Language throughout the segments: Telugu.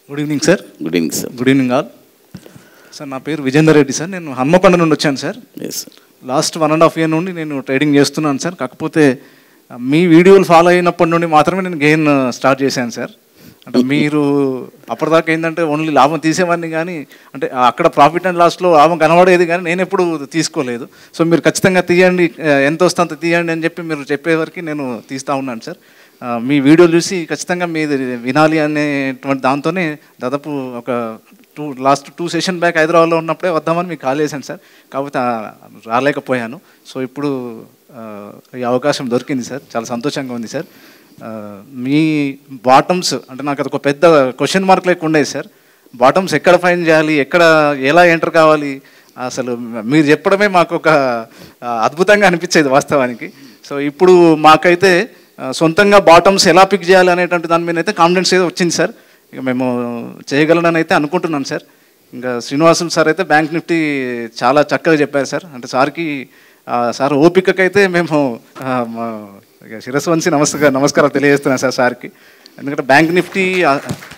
Good evening sir good evening sir good evening all sir నా పేరు విజేందర్ రెడ్డి సార్ నేను హన్మకొండ నుండి వచ్చాను sir yes sir last one and half year నుండి నేను ట్రేడింగ్ చేస్తున్నాను సార్ కాకపోతే ఆ, మీ వీడియోలు ఫాలో అయినప్పటి నుండి మాత్రమే నేను గెయిన్ స్టార్ట్ చేశాను సార్ అంటే మీరు అప్పటిదాకా ఏంటంటే ఓన్లీ లాభం తీసేవాడిని కానీ అంటే అక్కడ ప్రాఫిట్ అండ్ లాస్లో లాభం కనబడేది కానీ నేను ఎప్పుడు తీసుకోలేదు సో మీరు ఖచ్చితంగా తీయండి ఆ, ఎంత వస్తే అంత తీయండి అని చెప్పి మీరు చెప్పేవరకు నేను తీస్తూ ఉన్నాను సార్ ఆ, మీ వీడియోలు చూసి ఖచ్చితంగా మీది వినాలి అనేటువంటి దాంతోనే దాదాపు ఒక two last two session back హైదరాబాద్లో ఉన్నప్పుడే వద్దామని మీకు కాల్ చేశాను సార్ కాకపోతే ఆ, రాలేకపోయాను సో ఇప్పుడు ఆ, ఈ అవకాశం దొరికింది సార్ చాలా సంతోషంగా ఉంది సార్ ఆ, మీ బాటమ్స్ అంటే నాకు అది ఒక పెద్ద క్వశ్చన్ మార్క్ లెక్క ఉండేది సార్ బాటమ్స్ ఎక్కడ ఫైన్ చేయాలి ఎక్కడ ఎలా ఎంటర్ కావాలి అసలు మీరు చెప్పడమే మాకు ఒక ఆ, అద్భుతంగా అనిపించేది వాస్తవానికి సో ఇప్పుడు మాకైతే ఆ, సొంతంగా బాటమ్స్ ఎలా పిక్ చేయాలి అనేటువంటి దాని మీద అయితే కాన్ఫిడెన్స్ అయితే వచ్చింది సార్ ఇక మేము చేయగలనని అయితే అనుకుంటున్నాం సార్ ఇంకా శ్రీనివాసులు సార్ అయితే బ్యాంక్ నిఫ్టీ చాలా చక్కగా చెప్పారు సార్ అంటే సార్కి ఆ, సార్ ఓపికకైతే మేము ఆ, మా ఇక శిరస్సు వంచి నమస్కారం నమస్కారం తెలియజేస్తున్నాం సార్ సార్కి ఎందుకంటే బ్యాంక్ నిఫ్టీ ఆ,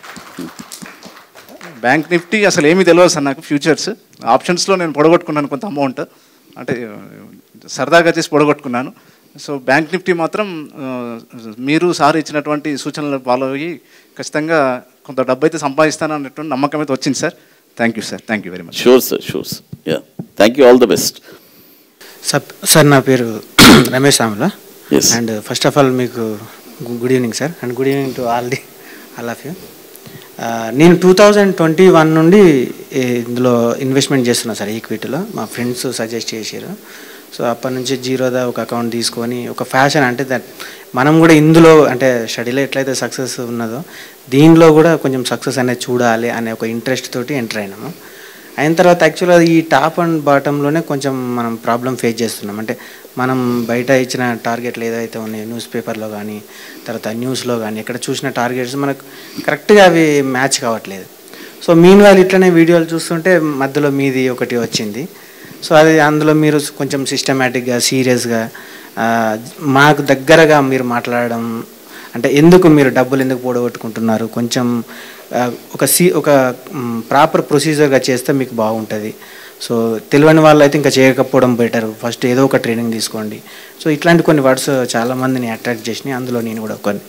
బ్యాంక్ నిఫ్టీ అసలు ఏమీ తెలియదు సార్ నాకు ఫ్యూచర్స్ ఆప్షన్స్లో నేను పొడగొట్టుకున్నాను కొంత అమౌంట్ అంటే ఆ, సరదాగా చేసి పొడగొట్టుకున్నాను సో బ్యాంక్ నిఫ్టీ మాత్రం ఆ, మీరు సార్ ఇచ్చినటువంటి సూచనలు ఫాలో అయ్యి ఖచ్చితంగా కొంత డబ్బు అయితే సంపాదిస్తాను అన్నటువంటి నమ్మకం అయితే వచ్చింది sir thank you sir thank you very much sure sir sure sir yeah thank you all the best sir sir నా పేరు Ramesh Ramula Yes. And first of all మీకు good evening sir and good evening to all the all of you నేను టూ థౌజండ్ ట్వంటీ వన్ నుండి ఈ ఇందులో ఇన్వెస్ట్మెంట్ చేస్తున్నా సార్ ఈక్విటీలో మా ఫ్రెండ్స్ సజెస్ట్ చేశారు సో అప్పటి నుంచి జీరోదా ఒక అకౌంట్ తీసుకొని ఒక ఫ్యాషన్ అంటే దట్ మనం కూడా ఇందులో అంటే స్టడీలో ఎట్లయితే సక్సెస్ ఉన్నదో దీనిలో కూడా కొంచెం సక్సెస్ అనేది చూడాలి అనే ఒక ఇంట్రెస్ట్ తోటి ఎంటర్ అయినాము అయిన తర్వాత యాక్చువల్గా ఈ టాప్ అండ్ బాటంలోనే కొంచెం మనం ప్రాబ్లం ఫేస్ చేస్తున్నాం అంటే మనం బయట ఇచ్చిన టార్గెట్లు ఏదైతే ఉన్నాయో న్యూస్ పేపర్లో కానీ తర్వాత న్యూస్లో కానీ ఎక్కడ చూసిన టార్గెట్స్ మనకు కరెక్ట్గా అవి మ్యాచ్ కావట్లేదు సో మీన్ వాళ్ళు ఇట్లనే వీడియోలు చూస్తుంటే మధ్యలో మీది ఒకటి వచ్చింది సో అది అందులో మీరు కొంచెం సిస్టమేటిక్గా సీరియస్గా మాకు దగ్గరగా మీరు మాట్లాడడం అంటే ఎందుకు మీరు డబ్బులు ఎందుకు పోడగొట్టుకుంటున్నారు కొంచెం ఆ, ఒక సి ఒక ప్రాపర్ ప్రొసీజర్గా చేస్తే మీకు బాగుంటుంది సో తెలియని వాళ్ళు అయితే ఇంకా చేయకపోవడం బెటర్ ఫస్ట్ ఏదో ఒక ట్రైనింగ్ తీసుకోండి సో ఇట్లాంటి కొన్ని వర్డ్స్ చాలామందిని అట్రాక్ట్ చేసినాయి అందులో నేను కూడా కొన్ని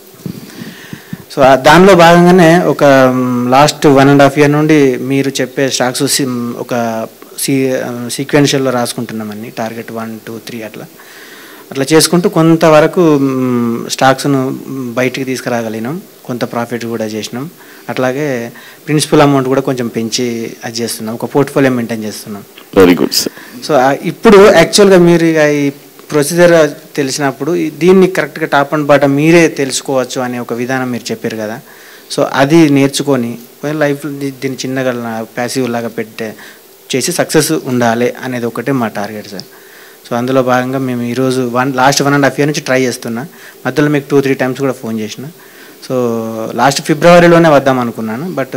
సో ఆ దానిలో భాగంగానే ఒక last one and half year నుండి మీరు చెప్పే స్టాక్స్ ఒక సీ సీక్వెన్షియల్లో రాసుకుంటున్నామని టార్గెట్ వన్ టూ త్రీ అట్లా అట్లా చేసుకుంటూ కొంతవరకు మ్, స్టాక్స్ను బయటికి తీసుకురాగలిగినాం కొంత ప్రాఫిట్ కూడా చేసినాం అట్లాగే ప్రిన్సిపల్ అమౌంట్ కూడా కొంచెం పెంచి అది చేస్తున్నాం ఒక పోర్ట్ఫోలియో మెయింటైన్ చేస్తున్నాం వెరీ గుడ్ సార్ సో ఆ ఇప్పుడు యాక్చువల్గా మీరు ఇక ఈ ప్రొసీజర్ తెలిసినప్పుడు ఈ దీన్ని కరెక్ట్గా టాప్ అండ్ బాటం మీరే తెలుసుకోవచ్చు అనే ఒక విధానం మీరు చెప్పారు కదా సో అది నేర్చుకొని లైఫ్ దీన్ని చిన్నగా ప్యాసివ్ లాగా పెట్టే చేసి సక్సెస్ ఉండాలి అనేది ఒకటే మా టార్గెట్ సార్ సో అందులో భాగంగా మేము ఈరోజు one last one and half year నుంచి ట్రై చేస్తున్నా మధ్యలో మీకు టూ త్రీ టైమ్స్ కూడా ఫోన్ చేసిన సో లాస్ట్ ఫిబ్రవరిలోనే వద్దాం అనుకున్నాను బట్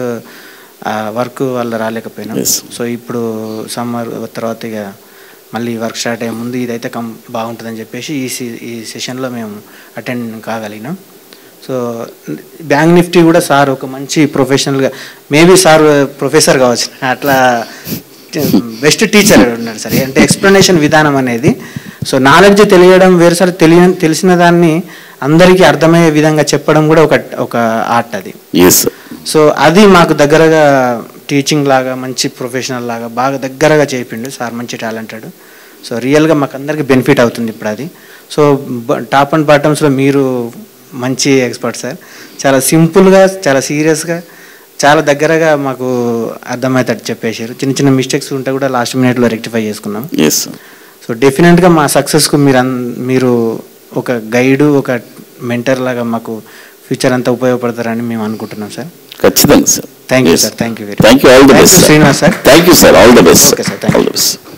వర్క్ వల్ల రాలేకపోయినా Yes. సో ఇప్పుడు సమ్మర్ తర్వాత ఇక మళ్ళీ వర్క్ స్టార్ట్ అయ్యే ముందు ఇదైతే కం బాగుంటుందని చెప్పేసి ఈ సి- ఈ సెషన్లో మేము అటెండ్ కాగలిగినాం సో బ్యాంక్ నిఫ్టీ కూడా సార్ ఒక మంచి ప్రొఫెషనల్గా మేబీ సార్ ప్రొఫెసర్ కావచ్చు అట్లా బెస్ట్ టీచర్ ఉన్నాడు సార్ అంటే ఎక్స్ప్లెనేషన్ విధానం అనేది సో నాలెడ్జ్ తెలియడం వేరు సార్ తెలియ తెలిసిన దాన్ని అందరికీ అర్థమయ్యే విధంగా చెప్పడం కూడా ఒక ఒక ఆర్ట్ అది ఎస్ సార్ సో అది మాకు దగ్గరగా టీచింగ్ లాగా మంచి ప్రొఫెషనల్ లాగా బాగా దగ్గరగా చేయిండు సార్ మంచి టాలెంటెడ్ సో రియల్గా మాకు అందరికీ బెనిఫిట్ అవుతుంది ఇప్పుడు అది సో టాప్ అండ్ బాటమ్స్లో మీరు మంచి ఎక్స్పర్ట్ సార్ చాలా సింపుల్గా చాలా సీరియస్గా చాలా దగ్గరగా మాకు అర్థమవుతాడు చెప్పేశారు చిన్న చిన్న మిస్టేక్స్ ఉంటే కూడా లాస్ట్ మినిట్లో రెక్టిఫై చేసుకున్నాం ఎస్ సార్ సో డెఫినెట్గా మా సక్సెస్కు మీరు అన్ మీరు ఒక గైడు ఒక మెంటర్ లాగా మాకు ఫ్యూచర్ అంతా ఉపయోగపడతారని మేము అనుకుంటున్నాం సార్ ఖచ్చితంగా sir Thank you, sir. Thank you very thank you all the Thank best you, శ్రీనివాస్, sir. Thank you sir all the best Okay, sir. Thank all the you. Best